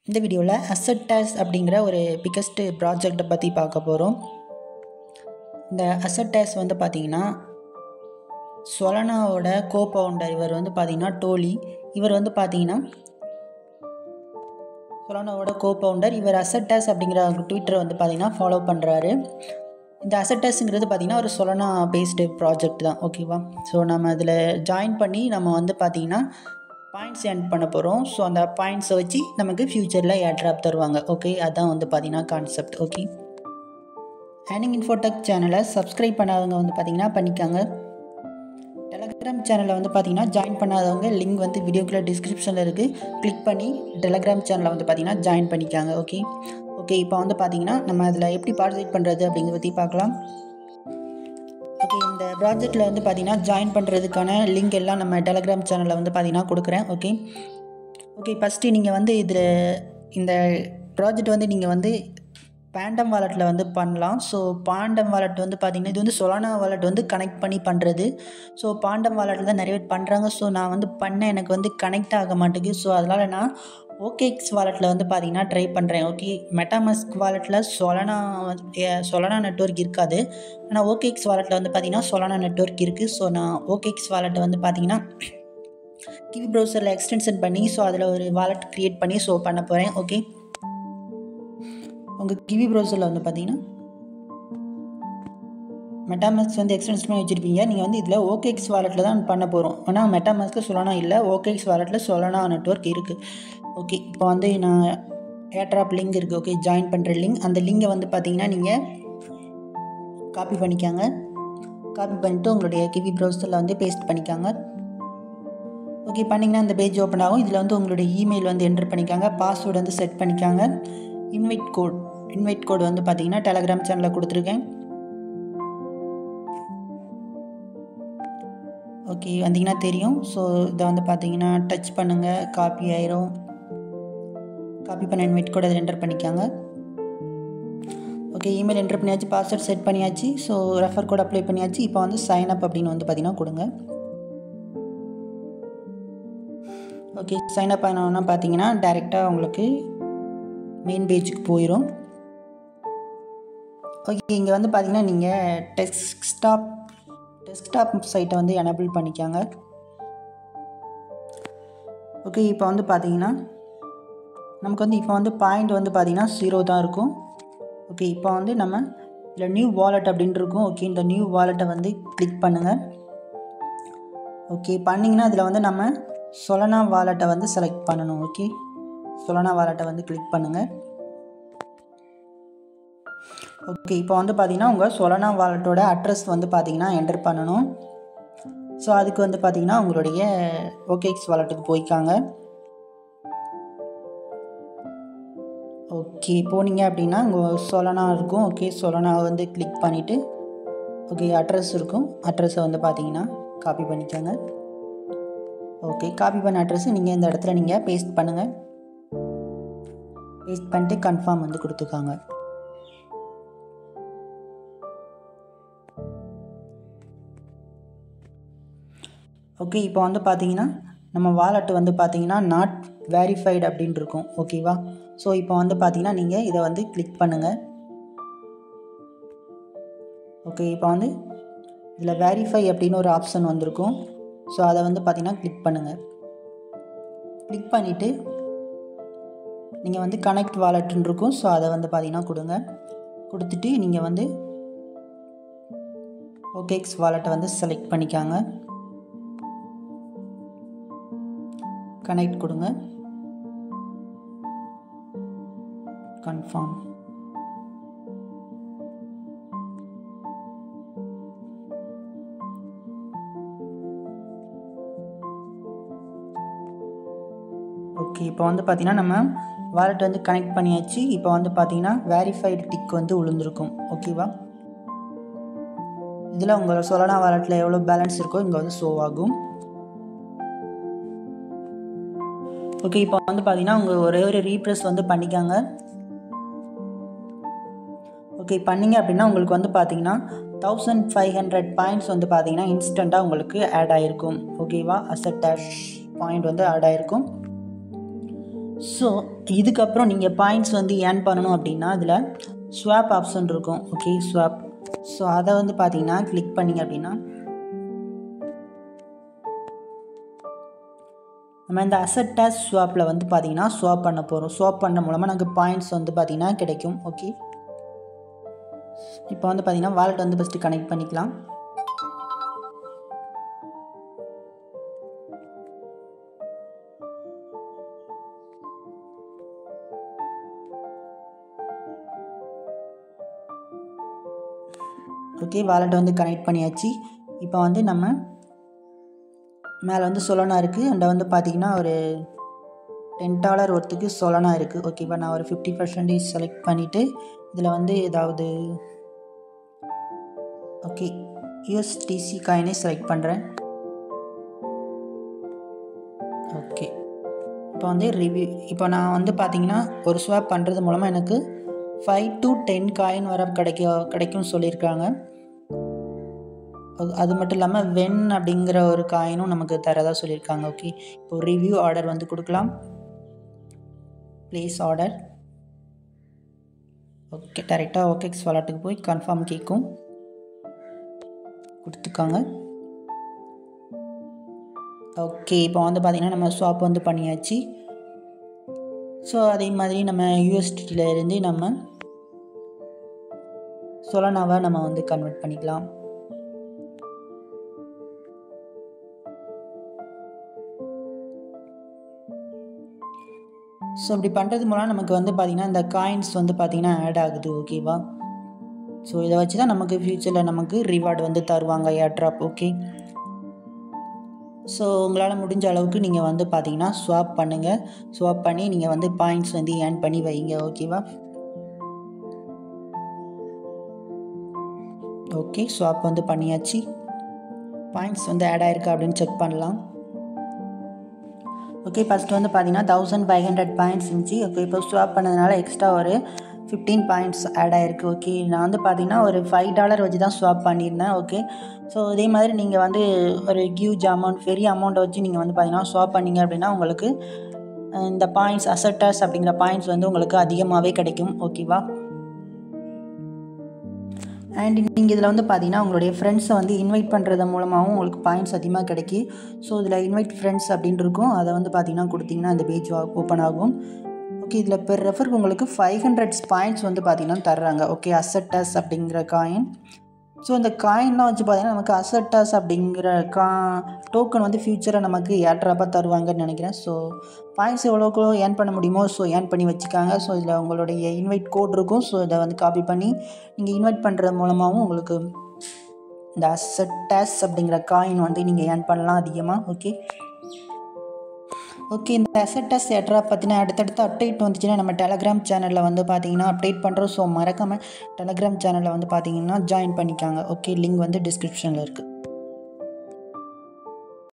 இந்த வீடியோவில் asset days அப்படிங்கிற ஒரு பிக்கஸ்ட்டு ப்ராஜெக்டை பற்றி பார்க்க போகிறோம் இந்த அசட் டேஸ் வந்து பார்த்திங்கன்னா சொலனாவோட கோ பவுண்டர் இவர் வந்து பார்த்திங்கன்னா டோலி இவர் வந்து பார்த்திங்கன்னா சொலனாவோட கோ பவுண்டர் இவர் அசட்டஸ் அப்படிங்கிற ட்விட்டரை வந்து பார்த்திங்கன்னா ஃபாலோ பண்ணுறாரு இந்த அசட்டஸ்ங்கிறது பார்த்திங்கன்னா ஒரு சொலனா பேஸ்டு ப்ராஜெக்ட் தான் ஓகேவா ஸோ நம்ம அதில் ஜாயின் பண்ணி நம்ம வந்து பார்த்திங்கன்னா பாயிண்ட்ஸ் ஏர்ன் பண்ண போகிறோம் ஸோ அந்த பாயிண்ட்ஸை வச்சு நமக்கு ஃப்யூச்சரில் ஏர்ட்ராப் தருவாங்க ஓகே அதான் வந்து பார்த்திங்கன்னா கான்செப்ட் ஓகே ஹேனிங் இன்ஃபோடெக் சேனலை சப்ஸ்கிரைப் பண்ணாதவங்க வந்து பார்த்திங்கன்னா பண்ணிக்காங்க டெலகிராம் சேனலில் வந்து பார்த்தீங்கன்னா ஜாயின் பண்ணாதவங்க லிங்க் வந்து வீடியோக்குள்ளே டிஸ்கிரிப்ஷனில் இருக்குது கிளிக் பண்ணி டெலகிராம் சேனலில் வந்து பார்த்தீங்கன்னா ஜாயின் பண்ணிக்காங்க ஓகே ஓகே இப்போ வந்து பார்த்தீங்கன்னா நம்ம அதில் எப்படி பார்ட்டிசிபேட் பண்ணுறது அப்படிங்கிறத பற்றி பார்க்கலாம் ஓகே இந்த ப்ராஜெக்டில் வந்து பார்த்தீங்கன்னா ஜாயின் பண்ணுறதுக்கான லிங்க் எல்லாம் நம்ம டெலகிராம் சேனலில் வந்து பார்த்தீங்கன்னா கொடுக்குறேன் ஓகே ஓகே ஃபஸ்ட்டு நீங்கள் வந்து இதில் இந்த ப்ராஜெக்ட் வந்து நீங்கள் வந்து பேண்டம் வாலெட்டில் வந்து பண்ணலாம் ஸோ பாண்டம் வாலெட் வந்து பார்த்திங்கன்னா இது வந்து சொலானா வாலெட் வந்து கனெக்ட் பண்ணி பண்ணுறது ஸோ பாண்டம் வாலெட்டில் தான் நிறைய பேர் பண்ணுறாங்க ஸோ நான் வந்து பண்ண எனக்கு வந்து கனெக்ட் ஆக மாட்டேங்குது ஸோ அதனால் நான் ஓகேஎக்ஸ் வாலெட்டில் வந்து பார்த்திங்கன்னா ட்ரை பண்ணுறேன் ஓகே மெட்டாமஸ்க் வாலெட்டில் சொலனா சொலனா நெட்ஒர்க் இருக்காது ஆனால் ஓகேஎக்ஸ் வாலெட்டில் வந்து பார்த்திங்கன்னா சொலனா நெட்ஒர்க் இருக்குது ஸோ நான் ஓகேஎக்ஸ் வாலெட்டை வந்து பார்த்திங்கன்னா கிவி ப்ரௌசரில் எக்ஸ்டென்ஷன் பண்ணி ஸோ அதில் ஒரு வாலெட் க்ரியேட் பண்ணி ஷோ பண்ண போகிறேன் ஓகே உங்கள் கிவி ப்ரௌசரில் வந்து பார்த்தீங்கன்னா மெட்டாமேக்ஸ் வந்து எக்ஸ்டென்ஷன் பண்ணி வச்சுருப்பீங்க நீங்கள் வந்து இதில் ஓகேஎக்ஸ் வாலெட்டில் தான் பண்ண போகிறோம் ஆனால் மெட்டாமேக்ஸ்க்கு சொல்லனா இல்லை ஓகேஎக்ஸ் வாலெட்டில் சொல்லனா நெட்ஒர்க் இருக்குது ஓகே இப்போ வந்து நான் ஏட்ராப் லிங்க் இருக்குது ஓகே ஜாயின் பண்ணுற லிங்க் அந்த லிங்கை வந்து பார்த்தீங்கன்னா நீங்கள் காப்பி பண்ணிக்காங்க காப்பி பண்ணிவிட்டு உங்களுடைய கிவி ப்ரௌசரில் வந்து பேஸ்ட் பண்ணிக்காங்க ஓகே பண்ணிங்கன்னா அந்த பேஜ் ஓப்பன் ஆகும் இதில் வந்து உங்களுடைய இமெயில் வந்து என்டர் பண்ணிக்காங்க பாஸ்வேர்டு வந்து செட் பண்ணிக்காங்க இன்வைட் கோட் இன்வைட் கோடு வந்து பார்த்தீங்கன்னா டெலகிராம் சேனலில் கொடுத்துருக்கேன் ஓகே வந்தீங்கன்னா தெரியும் ஸோ இதை வந்து பார்த்தீங்கன்னா டச் பண்ணுங்கள் காப்பி ஆயிரும் காப்பி பண்ண இன்வைட் கோட் அதில் என்டர் பண்ணிக்காங்க ஓகே இமெயில் என்டர் பண்ணியாச்சு பாஸ்வேர்ட் செட் பண்ணியாச்சு ஸோ ரெஃபர் கோட் அப்ளை பண்ணியாச்சு இப்போ வந்து சைன் அப் அப்படின்னு வந்து பார்த்தீங்கன்னா கொடுங்க ஓகே சைன் அப் ஆனோன்னா பார்த்தீங்கன்னா டேரெக்டாக உங்களுக்கு மெயின் பேஜுக்கு போயிடும் ஓகே இங்கே வந்து பார்த்தீங்கன்னா நீங்கள் டெஸ்க்டாப் டெஸ்க்டாப் சைட்டை வந்து எனபிள் பண்ணிக்காங்க ஓகே இப்போ வந்து பார்த்தீங்கன்னா நமக்கு வந்து இப்போ வந்து பாயிண்ட் வந்து பார்த்தீங்கன்னா ஜீரோ தான் இருக்கும் ஓகே இப்போ வந்து நம்ம இதில் நியூ வாலெட் அப்படின்னு இருக்கும் ஓகே இந்த நியூ வாலெட்டை வந்து கிளிக் பண்ணுங்கள் ஓகே பண்ணிங்கன்னா இதில் வந்து நம்ம சொலனா வாலெட்டை வந்து செலக்ட் பண்ணணும் ஓகே சொலனா வாலெட்டை வந்து கிளிக் பண்ணுங்கள் ஓகே இப்போ வந்து பார்த்தீங்கன்னா உங்கள் சொலனா வாலெட்டோட அட்ரஸ் வந்து பார்த்தீங்கன்னா என்டர் பண்ணணும் ஸோ அதுக்கு வந்து பார்த்தீங்கன்னா உங்களுடைய ஓகேஎக்ஸ் வாலெட்டுக்கு போய்க்காங்க ஓகே போனீங்க அப்படின்னா உங்கள் சொலனா இருக்கும் ஓகே சொலனா வந்து கிளிக் பண்ணிவிட்டு ஓகே அட்ரஸ் இருக்கும் அட்ரஸை வந்து பார்த்தீங்கன்னா காப்பி பண்ணிக்கோங்க ஓகே காப்பி பண்ண அட்ரஸ் நீங்கள் இந்த இடத்துல நீங்கள் பேஸ்ட் பண்ணுங்கள் பேஸ்ட் பண்ணிட்டு கன்ஃபார்ம் வந்து கொடுத்துக்காங்க ஓகே இப்போ வந்து பார்த்தீங்கன்னா நம்ம வாலெட் வந்து பார்த்தீங்கன்னா நாட் வேரிஃபைடு அப்படின்னு இருக்கும் ஓகேவா ஸோ இப்போ வந்து பார்த்தீங்கன்னா நீங்கள் இதை வந்து கிளிக் பண்ணுங்கள் ஓகே இப்போ வந்து இதில் வேரிஃபை அப்படின்னு ஒரு ஆப்ஷன் வந்திருக்கும் ஸோ அதை வந்து பார்த்தீங்கன்னா கிளிக் பண்ணுங்கள் கிளிக் பண்ணிவிட்டு நீங்கள் வந்து கனெக்ட் வாலெட்னு இருக்கும் ஸோ அதை வந்து பார்த்தீங்கன்னா கொடுங்க கொடுத்துட்டு நீங்கள் வந்து ஓகேஎக்ஸ் வாலெட்டை வந்து செலக்ட் பண்ணிக்காங்க கனெக்ட் கொடுங்க கன்ஃபார்ம் ஓகே இப்போ வந்து பார்த்திங்கன்னா நம்ம வாலெட் வந்து கனெக்ட் பண்ணியாச்சு இப்போ வந்து பார்த்திங்கன்னா வேரிஃபைடு டிக் வந்து விழுந்திருக்கும் ஓகேவா இதில் உங்கள் சொலனா வாலெட்டில் எவ்வளோ பேலன்ஸ் இருக்கோ இங்கே வந்து ஷோ ஆகும் ஓகே இப்போ வந்து பார்த்தீங்கன்னா உங்கள் ஒரே ஒரு ரீப்ரெஸ் வந்து பண்ணிக்காங்க ஓகே பண்ணிங்க அப்படின்னா உங்களுக்கு வந்து பார்த்தீங்கன்னா தௌசண்ட் ஃபைவ் ஹண்ட்ரட் பாயிண்ட்ஸ் வந்து பார்த்தீங்கன்னா இன்ஸ்டண்ட்டாக உங்களுக்கு ஆட் ஆகிருக்கும் ஓகேவா அசட் டேஷ் பாயிண்ட் வந்து ஆட் ஆகிருக்கும் ஸோ இதுக்கப்புறம் நீங்கள் பாயிண்ட்ஸ் வந்து ஏர்ன் பண்ணணும் அப்படின்னா இதில் ஸ்வாப் ஆப்ஷன் இருக்கும் ஓகே ஸ்வாப் ஸோ அதை வந்து பார்த்தீங்கன்னா கிளிக் பண்ணிங்க அப்படின்னா நம்ம இந்த அசட் டேஸ் ஸ்வாப்பில் வந்து பார்த்தீங்கன்னா ஸ்வாப் பண்ண போகிறோம் ஸ்வாப் பண்ண மூலமாக நமக்கு பாயிண்ட்ஸ் வந்து பார்த்தீங்கன்னா கிடைக்கும் ஓகே இப்போ வந்து பார்த்தீங்கன்னா வாலெட் வந்து ஃபஸ்ட்டு கனெக்ட் பண்ணிக்கலாம் ஓகே வாலெட் வந்து கனெக்ட் பண்ணியாச்சு இப்போ வந்து நம்ம மேலே வந்து சொலனா இருக்குது அண்ட் வந்து பார்த்திங்கன்னா ஒரு டென் டாலர் ஒருத்துக்கு சொலனா இருக்குது ஓகேவா நான் ஒரு ஃபிஃப்டி பர்சன்டேஜ் செலக்ட் பண்ணிவிட்டு இதில் வந்து ஏதாவது ஓகே யூஎஸ்டிசி காயினே செலக்ட் பண்ணுறேன் ஓகே இப்போ வந்து ரிவ்யூ இப்போ நான் வந்து பார்த்தீங்கன்னா ஒரு ஸ்வாப் பண்ணுறது மூலமாக எனக்கு ஃபைவ் டு டென் காயின் வர கிடைக்க கிடைக்கும்னு சொல்லியிருக்காங்க அது- அது மட்டும் இல்லாமல் வென் அப்படிங்கிற ஒரு காயினும் நமக்கு தரதா சொல்லியிருக்காங்க ஓகே இப்போ ரிவ்யூ ஆர்டர் வந்து கொடுக்கலாம் ப்ளேஸ் ஆர்டர் ஓகே டேரெக்டாக ஓகேக்ஸ் வாலெட்டுக்கு போய் கன்ஃபார்ம் கேட்கும் கொடுத்துக்காங்க ஓகே இப்போ வந்து பார்த்திங்கன்னா நம்ம ஸ்வாப் வந்து பண்ணியாச்சு ஸோ அதே மாதிரி நம்ம யூஎஸ்டியில் இருந்து நம்ம சொலனாவை நம்ம வந்து கன்வெர்ட் பண்ணிக்கலாம் ஸோ அப்படி பண்ணுறது மூலம் நமக்கு வந்து பார்த்திங்கன்னா இந்த காயின்ஸ் வந்து பார்த்திங்கன்னா ஆட் ஆகுது ஓகேவா ஸோ இதை வச்சு தான் நமக்கு ஃப்யூச்சரில் நமக்கு ரிவார்டு வந்து தருவாங்க ஏர்ட்ராப் ஓகே ஸோ உங்களால் முடிஞ்ச அளவுக்கு நீங்கள் வந்து பார்த்தீங்கன்னா ஸ்வாப் பண்ணுங்கள் ஸ்வாப் பண்ணி நீங்கள் வந்து பாயிண்ட்ஸ் வந்து ஏர்ன் பண்ணி வைங்க ஓகேவா ஓகே ஸ்வாப் வந்து பண்ணியாச்சு பாயிண்ட்ஸ் வந்து ஆட் ஆயிருக்கா அப்படின்னு செக் பண்ணலாம் ஓகே ஃபஸ்ட்டு வந்து பார்த்தீங்கன்னா தௌசண்ட் ஃபைவ் ஹண்ட்ரட் பாயிண்ட்ஸ் இருந்துச்சு ஓகே இப்போ ஸ்வாப் பண்ணதுனால எக்ஸ்ட்ரா ஒரு ஃபிஃப்டீன் பாயிண்ட்ஸ் ஆட் ஆயிருக்கு ஓகே நான் வந்து பார்த்தீங்கன்னா ஒரு ஃபைவ் டாலர் வச்சு தான் ஸ்வாப் பண்ணியிருந்தேன் ஓகே ஸோ இதே மாதிரி நீங்கள் வந்து ஒரு கியூஜ் அமௌண்ட் பெரிய அமௌண்ட்டை வச்சு நீங்கள் வந்து பார்த்தீங்கன்னா ஸ்வாப் பண்ணீங்க அப்படின்னா உங்களுக்கு அஹ், இந்த பாயிண்ட்ஸ் அசட்டர்ஸ் அப்படிங்கிற பாயிண்ட்ஸ் வந்து உங்களுக்கு அதிகமாகவே கிடைக்கும் ஓகேவா அண்ட் நீங்கள் இதில் வந்து பார்த்தீங்கன்னா உங்களுடைய ஃப்ரெண்ட்ஸை வந்து இன்வைட் பண்ணுறது மூலமாகவும் உங்களுக்கு பாயிண்ட்ஸ் அதிகமாக கிடைக்கி ஸோ இதில் இன்வைட் ஃப்ரெண்ட்ஸ் அப்படின்னு இருக்கும் அதை வந்து பார்த்தீங்கன்னா கொடுத்தீங்கன்னா இந்த பேஜ் ஓப்பன் ஆகும் ஓகே இதில் பெர் ரெஃபருக்கு உங்களுக்கு ஃபைவ் ஹண்ட்ரட்ஸ் பாயிண்ட்ஸ் வந்து பார்த்தீங்கன்னா தர்றாங்க ஓகே அசட்டஸ் அப்படிங்கிற காயின் ஸோ இந்த காயின்லாம் வச்சு பார்த்தீங்கன்னா நமக்கு அசட்டாஸ் அப்படிங்கிற கா டோக்கன் வந்து ஃப்யூச்சரில் நமக்கு ஏட்ராப்பாக தருவாங்கன்னு நினைக்கிறேன் ஸோ பாயிண்ட்ஸ் எவ்வளோக்கு ஏர்ன் பண்ண முடியுமோ ஸோ ஏர்ன் பண்ணி வச்சுக்காங்க ஸோ இதில் உங்களுடைய இன்வைட் கோட் இருக்கும் ஸோ இதை வந்து காப்பி பண்ணி நீங்கள் இன்வைட் பண்ணுறது மூலமாகவும் உங்களுக்கு இந்த அசட்டாஸ் அப்படிங்கிற காயின் வந்து நீங்கள் ஏர்ன் பண்ணலாம் அதிகமாக ஓகே ஓகே இந்த அசட்டஸ் எட்ரா பற்றின அடுத்தடுத்த அப்டேட் வந்துச்சுன்னா நம்ம டெலகிராம் சேனலில் வந்து பார்த்தீங்கன்னா அப்டேட் பண்ணுறோம் ஸோ மறக்காமல் டெலகிராம் சேனலில் வந்து பார்த்தீங்கன்னா ஜாயின் பண்ணிக்காங்க ஓகே லிங்க் வந்து டிஸ்கிரிப்ஷனில் இருக்குது